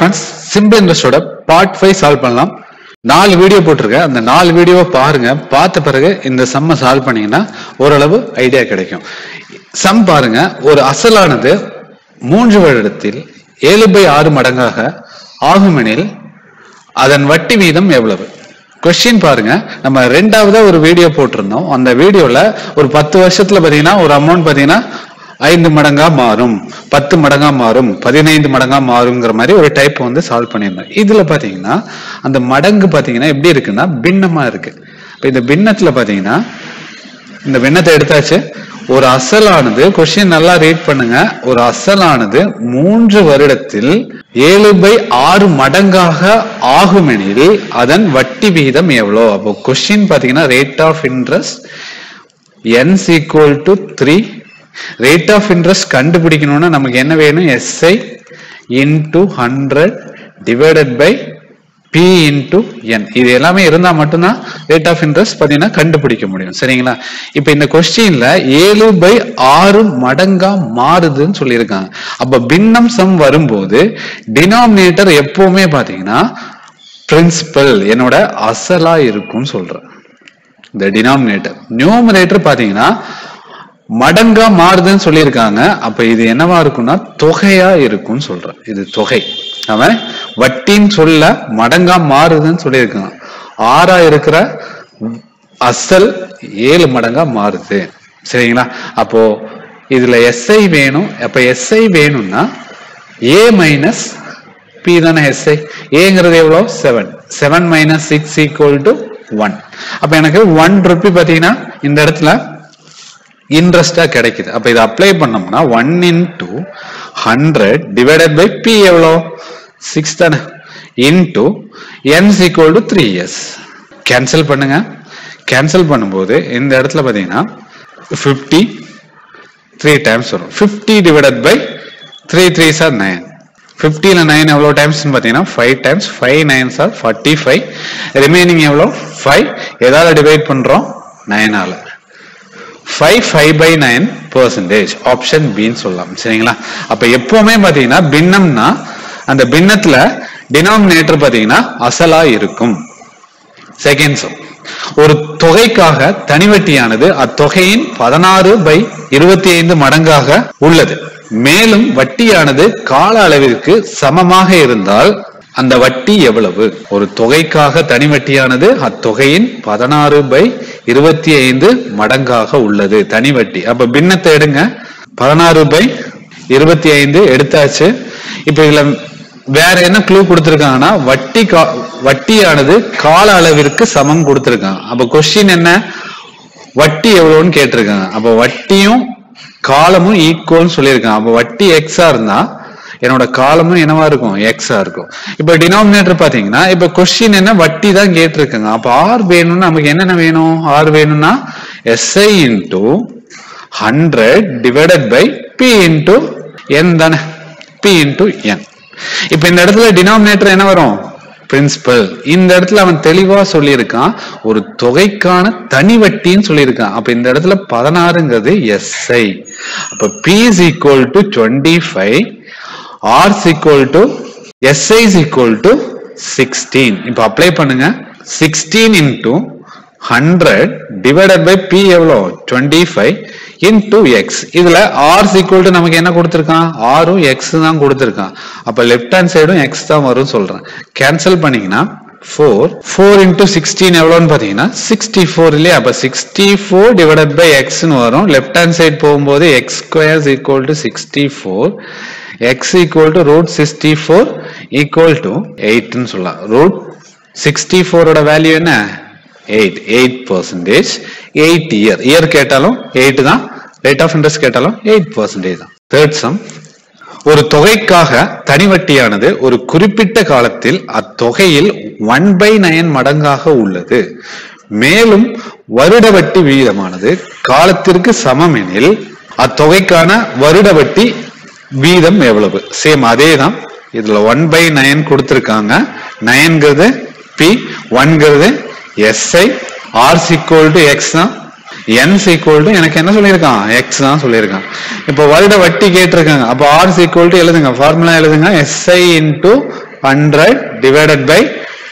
friends simple இன்ட்ரெஸ்டோட part five solve பண்ணலாம் நாலு வீடியோ போட்டிருக்கேன் அந்த நாலு வீடியோவை பாருங்க பார்த்த பிறகு இந்த சம்மை சால்வ் பண்ணீங்கன்னா ஓரளவு ஐடியா கிடைக்கும் சம் பாருங்க ஒரு அசலானது மூன்று வருடத்தில் ஏழு பை ஆறு மடங்காக ஆகுமெனில் அதன் வட்டி வீதம் எவ்வளவு கொஸ்டின் பாருங்க நம்ம ரெண்டாவதா ஒரு வீடியோ போட்டிருந்தோம் அந்த வீடியோல ஒரு பத்து வருஷத்துல பாத்தீங்கன்னா ஒரு அமௌண்ட் பாத்தீங்கன்னா ஐந்து மடங்கா மாறும் பத்து மடங்கா மாறும் பதினைந்து மடங்கா மாறுங்கிற மாதிரி ஒரு டைப் வந்து சால்வ் பண்ணியிருந்தோம் இதுல பாத்தீங்கன்னா அந்த மடங்கு பாத்தீங்கன்னா எப்படி இருக்குன்னா பின்னமா இருக்கு இப்ப இந்த பின்னத்துல பாத்தீங்கன்னா இந்த பின்னத்தை எடுத்தாச்சு ஒரு அசலானது கொஸ்டின் நல்லா ரீட் பண்ணுங்க ஒரு அசலானது மூன்று வருடத்தில் ஏழு பை ஆறு மடங்காக ஆகுமெனில் அதன் வட்டி விகிதம் எவ்வளோ அப்போ கொஸ்டின் பாத்தீங்கன்னா rate of interest n equal to three rate of interest கண்டுபிடிக்கணும்னா நமக்கு என்ன வேணும் SI into hundred divided by P into N இது எல்லாமே இருந்தா மட்டும்தான் ரேட் ஆஃப் இன்ட்ரெஸ்ட் பார்த்தீங்கன்னா கண்டுபிடிக்க முடியும் சரிங்களா இப்போ இந்த கொஸ்டின்ல ஏழு பை ஆறு மடங்கா மாறுதுன்னு சொல்லியிருக்காங்க அப்ப பின்னம் சம் வரும்போது டினாமினேட்டர் எப்பவுமே பாத்தீங்கன்னா பிரின்சிபல் என்னோட அசலா இருக்கும்னு சொல்றேன் இந்த டினாமினேட்டர் நியூமரேட்டர் பாத்தீங்கன்னா மடங்கா மாறுதுன்னு சொல்லியிருக்காங்க அப்ப இது என்னவா இருக்கும்னா தொகையா இருக்கும்னு சொல்றேன் இது தொகை அவன் வட்டின்னு சொல்ல மடங்கா மாறுதுன்னு சொல்லியிருக்காங்க ஆறா இருக்கிற அசல் ஏழு மடங்கா மாறுது சரிங்களா அப்போ இதுல எஸ்ஐ வேணும் அப்ப எஸ்ஐ வேணும்னா ஏ மைனஸ் பி தானே எஸ்ஐ ஏங்கிறது எவ்வளோ seven seven minus six equal to one அப்ப எனக்கு ஒன் ருபி பாத்தீங்கன்னா இந்த இடத்துல இன்ட்ரெஸ்டா கிடைக்குது அப்ப இதை அப்ளை பண்ணோம்னா one into hundred divided by P எவ்வளோ சிக்ஸ் தானே into N equal to three years cancel பண்ணுங்க கேன்சல் பண்ணும்போது இந்த இடத்துல பார்த்தீங்கன்னா ஃபிஃப்டி த்ரீ டைம்ஸ் வரும் fifty divided by three three sir nine ஃபிஃப்டியில் நைன் எவ்வளோ டைம்ஸ்னு பார்த்தீங்கன்னா five times five nine sir forty five remaining எவ்வளோ ஃபைவ் எதால் டிவைட் பண்ணுறோம் நைனால் five five by nine percentage option பின்னு சொல்லலாம் சரிங்களா அப்போ எப்பவுமே பார்த்தீங்கன்னா பின்னம்னா அந்த பின்னத்தில் டினாமினேட்டர் பார்த்தீங்கன்னா அசலா இருக்கும் செகண்ட் சம் ஒரு தொகைக்காக தனிவட்டியானது அத்தொகையின் பதினாறு பை இருபத்தி ஐந்து மடங்காக உள்ளது மேலும் வட்டியானது கால அளவிற்கு சமமாக இருந்தால் அந்த வட்டி எவ்வளவு ஒரு தொகைக்காக தனி வட்டியானது அத்தொகையின் பதினாறு பை இருபத்தி ஐந்து மடங்காக உள்ளது தனி வட்டி அப்ப பின்னத்தை எடுங்க பதினாறு பை இருபத்தி ஐந்து எடுத்தாச்சு இப்ப இதுல வேற என்ன க்ளூ கொடுத்திருக்காங்கன்னா வட்டி கா வட்டியானது கால அளவிற்கு சமம் கொடுத்திருக்காங்க அப்ப கொஸ்டின் என்ன வட்டி எவ்வளவுன்னு கேட்டிருக்காங்க அப்ப வட்டியும் காலமும் ஈக்குவல்னு சொல்லியிருக்காங்க அப்ப வட்டி எக்ஸா இருந்தா என்னோட காலமும் என்னவா இருக்கும் எக்ஸா இருக்கும் இப்ப டினாமினேட்டர் பாத்தீங்கன்னா இப்ப கொஸ்டின் என்ன வட்டி தான் கேட்டிருக்காங்க அப்ப ஆர் வேணும்னா நமக்கு என்னென்ன வேணும் ஆர் வேணும்னா SI into hundred divided by P into N தானே பி இன்டூ என் இப்ப இந்த இடத்துல டினாமினேட்டர் என்ன வரும் பிரின்சிபல் இந்த இடத்துல அவன் தெளிவா சொல்லியிருக்கான் ஒரு தொகைக்கான தனி வட்டின்னு சொல்லியிருக்கான் அப்ப இந்த இடத்துல பதினாறுங்கிறது எஸ்ஐ அப்ப P is equal to twenty five R equal to SI is equal to sixteen இப்ப அப்ளை பண்ணுங்க sixteen into hundred divided by P எவ்வளோ டுவெண்ட்டி ஃபைவ் இன்டூ எக்ஸ் இதுல ஆர் ஈக்குவல் டு நமக்கு என்ன கொடுத்துருக்கான் ஆரும் எக்ஸ் தான் கொடுத்துருக்கான் அப்ப லெஃப்ட் ஹேண்ட் சைடும் எக்ஸ் தான் வரும் சொல்றேன் கேன்சல் பண்ணீங்கன்னா ஃபோர் ஃபோர் இன்டூ சிக்ஸ்டீன் எவ்வளோன்னு பார்த்தீங்கன்னா சிக்ஸ்டி ஃபோர் இல்லையா அப்போ சிக்ஸ்டி ஃபோர் டிவைடட் பை எக்ஸ்னு வரும் லெஃப்ட் ஹேண்ட் சைடு போகும்போது X squares equal to sixty four X equal to root sixty four equal to எயிட்னு சொல்லலாம் ரூட் சிக்ஸ்டி ஃபோரோட வேல்யூ என்ன eight eight percentage eight year year கேட்டாலும் எயிட் தான் rate of interest கேட்டாலும் எயிட் பர்சன்டேஜ் தான் third sum ஒரு தொகைக்காக தனிவட்டியானது ஒரு குறிப்பிட்ட காலத்தில் அத்தொகையில் ஒன் பை நயன் மடங்காக உள்ளது மேலும் வருட வட்டி விகிதமானது காலத்திற்கு சமம் எனில் அத்தொகைக்கான வருட வட்டி வீதம் எவ்வளவு சேம் அதே தான் இதுல ஒன் பை நயன் கொடுத்திருக்காங்க நயன்கிறது பி ஒன்கிறது SI R equal to X தான் என் ஈக்குவல் டு எனக்கு என்ன சொல்லியிருக்கான் எக்ஸ் தான் சொல்லியிருக்கான் இப்போ வருட வட்டி கேட்டிருக்காங்க அப்போ ஆர் ஈக்குவல் டு எழுதுங்க ஃபார்முலா எழுதுங்க SI into hundred divided by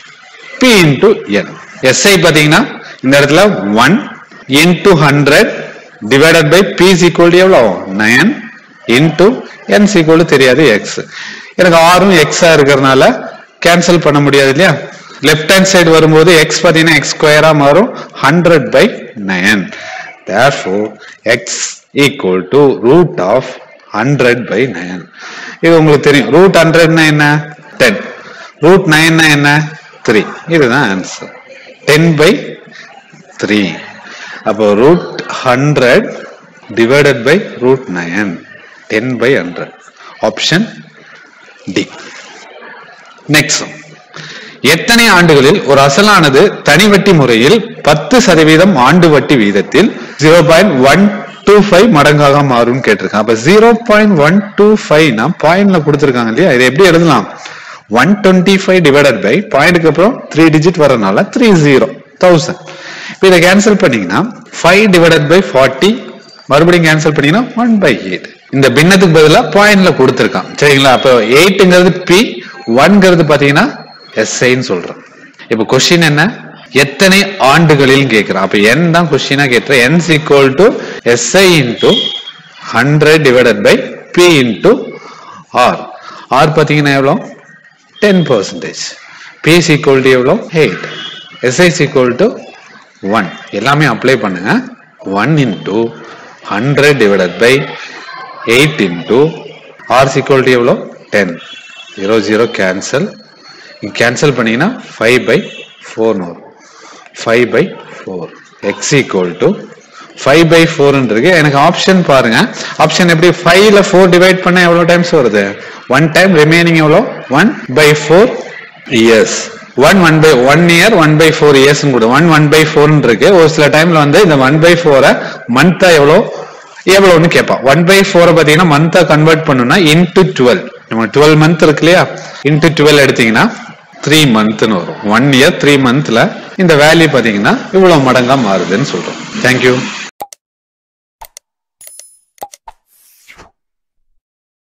P into N SI பார்த்தீங்கன்னா இந்த இடத்துல one into hundred divided by P equal எவ்வளோ நயன் இன்டூ என் ஈக்குவல் தெரியாது எக்ஸ் எனக்கு ஆறும் எக்ஸா இருக்கிறதுனால கேன்சல் பண்ண முடியாது இல்லையா லெஃப்ட் ஹேண்ட் சைடு வரும்போது எக்ஸ் பார்த்தீங்கன்னா எக்ஸ் ஸ்கொயரா மாறும் hundred by nine therefore x equal to root of 100 by 9 இது உங்களுக்கு தெரியும் ரூட் ஹண்ட்ரட்னா என்ன டென் ரூட் நைன்னா என்ன த்ரீ இதுதான் ஆன்சர் டென் பை த்ரீ அப்போ root hundred divided by root nine ten by hundred option D next எத்தனை ஆண்டுகளில் ஒரு அசலானது தனி வட்டி முறையில் பத்து சதவீதம் ஆண்டு வட்டி வீதத்தில் zero point one two five மடங்காக மாறும் கேட்டிருக்காங்க அப்ப ஜீரோ பாயிண்ட் ஒன் டூ ஃபைவ்னா பாயிண்ட்ல கொடுத்துருக்காங்க இல்லையா இதை எப்படி எழுதலாம் one twenty five divided by பாயிண்ட்க்கு அப்புறம் த்ரீ டிஜிட் வரனால த்ரீ ஜீரோ தௌசண்ட் இப்போ இதை கேன்சல் பண்ணீங்கன்னா ஃபைவ் டிவைடட் பை ஃபார்ட்டி மறுபடியும் கேன்சல் பண்ணீங்கன்னா ஒன் பை எயிட் இந்த பின்னத்துக்கு பதிலாக பாயிண்ட்ல கொடுத்துருக்கான் சரிங்களா அப்போ எயிட்டுங்கிறது பி ஒன்ங்கிறது பார்த்தீங்கன்னா எஸ்ஐன்னு சொல்றோம் இப்போ கொஸ்டின் என்ன எத்தனை ஆண்டுகளில் கேட்கிறான் அப்ப n தான் கொஸ்டினா கேட்கிற n equal to SI into hundred divided by P into R R பார்த்தீங்கன்னா எவ்வளோ ten percentage P equal to எவ்வளோ eight SI equal to one எல்லாமே அப்ளை பண்ணுங்க one into hundred divided by eight into R equal to எவ்வளோ ten zero zero cancel cancel பண்ணீங்கன்னா five by ஃபோர்னு வரும் five by four X equal to five by ஃபோர்னு இருக்கு எனக்கு option பாருங்க ஆப்ஷன் எப்படி ஃபைவ்ல ஃபோர் டிவைட் பண்ண எவ்வளோ டைம்ஸ் வருது ஒன் டைம் ரிமைனிங் எவ்வளோ one by four years one one by one year one by four years கூட ஒன் ஒன் பை ஃபோர்னு இருக்கு ஒரு சில டைம்ல வந்து இந்த ஒன் பை ஃபோரை மந்த்தா எவ்வளோ எவ்வளோன்னு கேட்பான் ஒன் பை ஃபோரை பார்த்தீங்கன்னா மந்த்தா கன்வெர்ட் பண்ணணும்னா இன்டு டுவெல் நம்ம டுவெல் மந்த் இருக்கு இல்லையா இன்டு டுவெல் எடுத்தீங்கன்னா த்ரீ மந்த்னு வரும் ஒன் இயர் த்ரீ மந்த்ல இந்த வேல்யூ பார்த்தீங்கன்னா இவ்வளவு மடங்கா மாறுதுன்னு சொல்றோம் தேங்க்யூ